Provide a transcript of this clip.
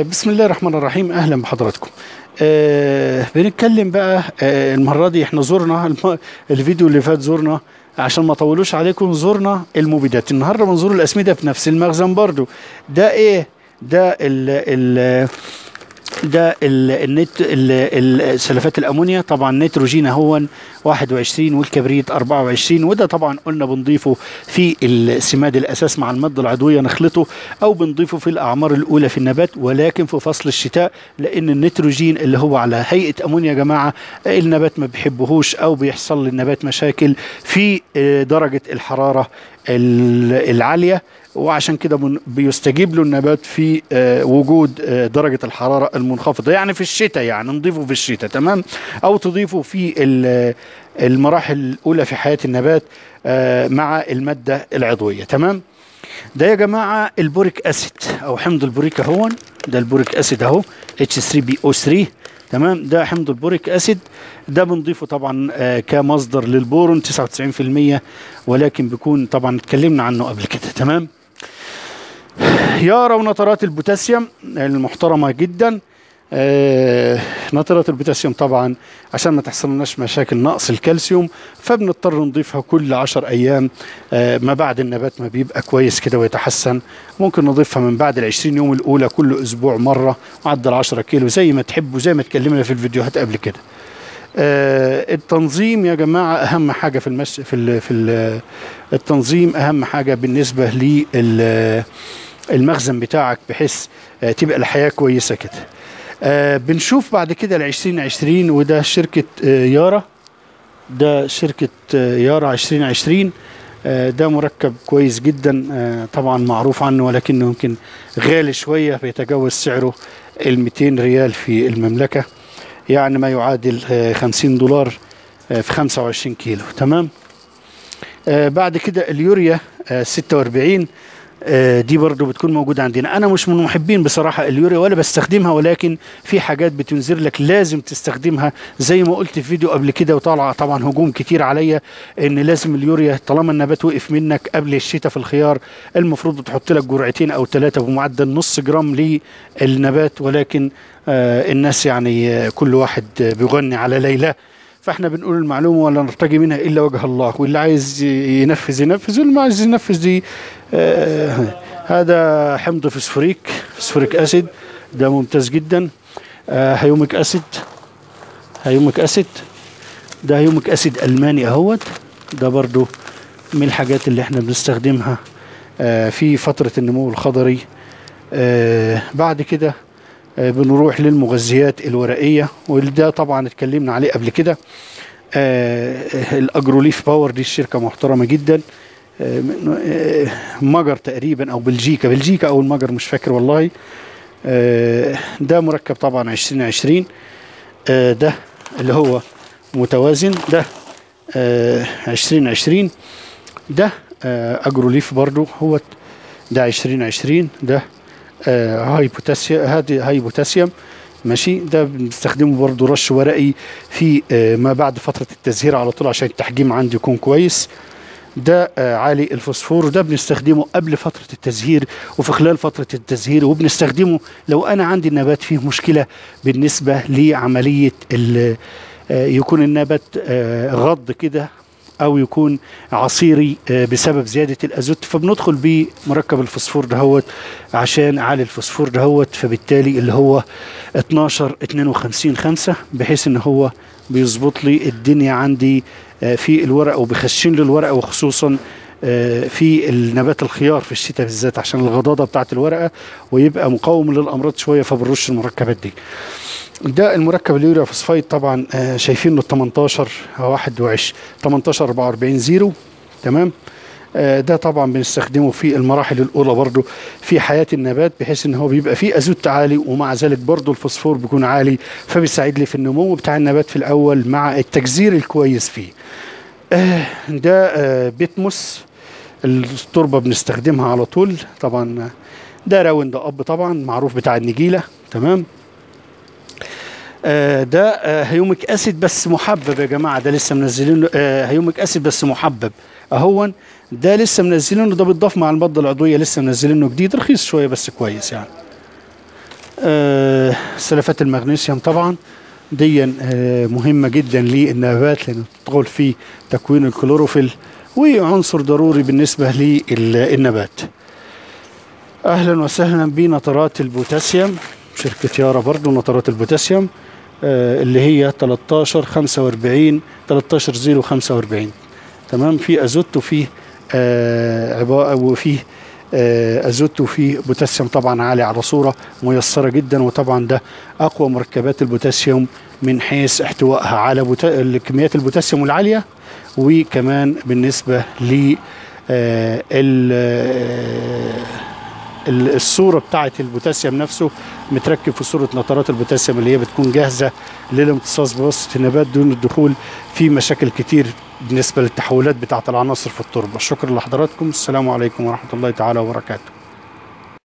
بسم الله الرحمن الرحيم اهلا بحضراتكم آه بنتكلم بقى آه المره دي احنا زرنا الم... الفيديو اللي فات زرنا عشان ما اطولوش عليكم زرنا المبيدات النهارده بنزور الاسمده في نفس المخزن برضو ده ايه ده ال ال ده ال- النت ال- ال- سلفات الامونيا طبعا نيتروجين هو 21 والكبريت 24 وده طبعا قلنا بنضيفه في السماد الاساس مع الماده العضويه نخلطه او بنضيفه في الاعمار الاولى في النبات ولكن في فصل الشتاء لان النيتروجين اللي هو على هيئه امونيا يا جماعه النبات ما بيحبهوش او بيحصل للنبات مشاكل في آه، درجه الحراره ال- العاليه وعشان كده من- بيستجيب له النبات في آه، وجود آه، درجة الحرارة المنخفضة يعني في الشتاء يعني نضيفه في الشتاء تمام أو تضيفه في ال- المراحل الأولى في حياة النبات آه، مع المادة العضوية تمام ده يا جماعة البوريك أسيد أو حمض البوريك أهون ده البوريك أسيد أهو H3PO3 تمام ده حمض البوريك أسيد ده بنضيفه طبعا آه، كمصدر للبورون 99% ولكن بيكون طبعا اتكلمنا عنه قبل كده تمام يارا ونترات البوتاسيوم المحترمة جدا آه نترات البوتاسيوم طبعا عشان ما تحصلناش مشاكل نقص الكالسيوم فبنضطر نضيفها كل عشر أيام آه ما بعد النبات ما بيبقى كويس كده ويتحسن ممكن نضيفها من بعد العشرين يوم الأولى كل أسبوع مرة معدل 10 كيلو زي ما تحبوا زي ما اتكلمنا في الفيديوهات قبل كده آه التنظيم يا جماعة أهم حاجة في المش في ال في ال التنظيم أهم حاجة بالنسبة لل المخزن بتاعك بحيث آه، تبقى الحياة كويسة كده آه، بنشوف بعد كده ال 2020 وده شركة آه، يارا ده شركة آه، يارا 2020 آه، ده مركب كويس جدا آه، طبعا معروف عنه ولكنه يمكن غالي شوية بيتجاوز سعره ال 200 ريال في المملكة يعني ما يعادل آه، 50 دولار آه، في 25 كيلو تمام آه، بعد كده اليوريا آه، 46 آه، دي برضو بتكون موجودة عندنا أنا مش من محبين بصراحة اليوريا ولا بستخدمها ولكن في حاجات بتنذر لك لازم تستخدمها زي ما قلت في فيديو قبل كده وطالع طبعا هجوم كتير عليا ان لازم اليوريا طالما النبات وقف منك قبل الشتاء في الخيار المفروض بتحط لك جرعتين او ثلاثة بمعدل نص جرام للنبات ولكن آه، الناس يعني آه، كل واحد آه، بيغني على ليلى فاحنا بنقول المعلومه ولا نرتجي منها الا وجه الله واللي عايز ينفذ ينفذ واللي ما عايز ينفذ دي آه هذا حمض فسفوريك فسفوريك اسيد ده ممتاز جدا آه هيوميك اسيد هيوميك اسيد ده هيوميك اسيد الماني اهوت ده برضو من الحاجات اللي احنا بنستخدمها آه في فتره النمو الخضري آه بعد كده آه، بنروح للمغذيات الورقيه وده طبعا اتكلمنا عليه قبل كده آه، الاجروليف باور دي الشركه محترمه جدا آه، من- آه، مجر تقريبا او بلجيكا بلجيكا او المجر مش فاكر والله آه، ده مركب طبعا 2020 آه، ده اللي هو متوازن ده آه، 2020 ده آه، اجروليف برضو هو ده 2020 ده آه، هاي بوتاسيوم هذه هاي بوتاسيوم ماشي ده بنستخدمه برضو رش ورقي في آه، ما بعد فترة التزهير على طول عشان التحجيم عندي يكون كويس ده آه، عالي الفوسفور وده بنستخدمه قبل فترة التزهير وفي خلال فترة التزهير وبنستخدمه لو أنا عندي النبات فيه مشكلة بالنسبة لعملية ال- آه، يكون النبات آه، غض كده او يكون عصيري آه، بسبب زياده الازوت فبندخل بمركب الفوسفور دهوت عشان اعلي الفوسفور دهوت فبالتالي اللي هو 12 52 5 بحيث ان هو بيظبط لي الدنيا عندي آه، في الورقه وبيخشن لي الورقه وخصوصا آه، في النبات الخيار في الشتاء بالذات عشان الغضاضه بتاعت الورقه ويبقى مقاوم للامراض شويه فبنرش المركبات دي ده المركب اليوريا فوسفايد طبعا آه، شايفينه 18 21 18 44 زيرو تمام آه، ده طبعا بنستخدمه في المراحل الاولى برضو في حياه النبات بحيث ان هو بيبقى فيه ازوت عالي ومع ذلك برضو الفوسفور بيكون عالي فبيساعد لي في النمو بتاع النبات في الاول مع التجزير الكويس فيه آه، ده آه، بيتموس التربه بنستخدمها على طول طبعا آه، ده راوند اب طبعا معروف بتاع النجيله تمام آه، ده آه، هيوميك اسيد بس محبب يا جماعه ده لسه منزلينه آه، هيوميك اسيد بس محبب اهون ده لسه منزلينه ده بيتضاف مع الماده العضويه لسه منزلينه جديد رخيص شويه بس كويس يعني آه، سلفات المغنيسيوم طبعا دي آه، مهمة جدا للنبات لأنه تدخل في تكوين الكلوروفيل وعنصر ضروري بالنسبة للنبات أهلا وسهلا بنطرات البوتاسيوم شركة يارا برضو نطرات البوتاسيوم آه، اللي هي 13 45 13 0 45 تمام في ازوت وفي آه عباءة وفي آه ازوت وفي بوتاسيوم طبعا عالي على صوره ميسره جدا وطبعا ده اقوى مركبات البوتاسيوم من حيث احتوائها على بوتا... كميات البوتاسيوم العاليه وكمان بالنسبه ل آه ال- آه، ال- الصوره بتاعه البوتاسيوم نفسه متركب في صوره نترات البوتاسيوم اللي هي بتكون جاهزه للامتصاص بواسطه النبات دون الدخول في مشاكل كتير بالنسبه للتحولات بتاعه العناصر في التربه شكرا لحضراتكم السلام عليكم ورحمه الله تعالى وبركاته